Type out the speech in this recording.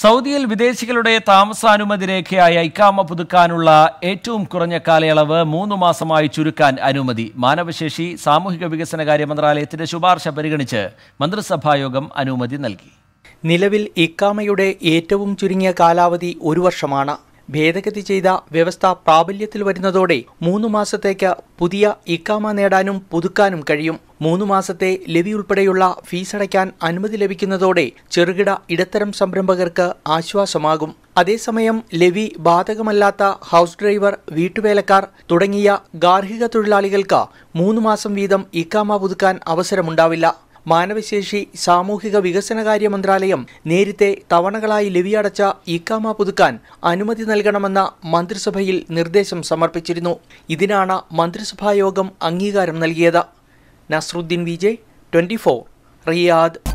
സൗദിയിൽ വിദേശികളുടെ താമസാനുമതി രേഖയായ ഇക്കാമ പുതുക്കാനുള്ള ഏറ്റവും കുറഞ്ഞ കാലയളവ് മൂന്ന് മാസമായി ചുരുക്കാൻ അനുമതി മാനവശേഷി സാമൂഹിക വികസനകാര്യ മന്ത്രാലയത്തിന്റെ ശുപാർശ പരിഗണിച്ച് മന്ത്രിസഭായോഗം അനുമതി നൽകി നിലവിൽ ഇക്കാമയുടെ ഏറ്റവും ചുരുങ്ങിയ കാലാവധി ഒരു വർഷമാണ് ഭേദഗതി ചെയ്ത വ്യവസ്ഥ പ്രാബല്യത്തിൽ വരുന്നതോടെ മൂന്ന് മാസത്തേക്ക് പുതിയ ഇക്കാമ നേടാനും പുതുക്കാനും കഴിയും മൂന്ന് മാസത്തെ ലെവി ഉൾപ്പെടെയുള്ള ഫീസ് അടയ്ക്കാൻ അനുമതി ലഭിക്കുന്നതോടെ ചെറുകിട ഇടത്തരം സംരംഭകർക്ക് ആശ്വാസമാകും അതേസമയം ലെവി ബാധകമല്ലാത്ത ഹൗസ് ഡ്രൈവർ വീട്ടുവേലക്കാർ തുടങ്ങിയ ഗാർഹിക തൊഴിലാളികൾക്ക് മൂന്ന് മാസം വീതം ഇക്കാമ പുതുക്കാൻ അവസരമുണ്ടാവില്ല മാനവശേഷി സാമൂഹിക വികസനകാര്യ മന്ത്രാലയം നേരത്തെ തവണകളായി ലെവി അടച്ച ഇക്കാമ പുതുക്കാൻ അനുമതി നൽകണമെന്ന മന്ത്രിസഭയിൽ നിർദ്ദേശം സമർപ്പിച്ചിരുന്നു ഇതിനാണ് മന്ത്രിസഭാ യോഗം അംഗീകാരം നൽകിയത് നസ്രുദ്ദീൻ വിജയ് ട്വന്റി റിയാദ്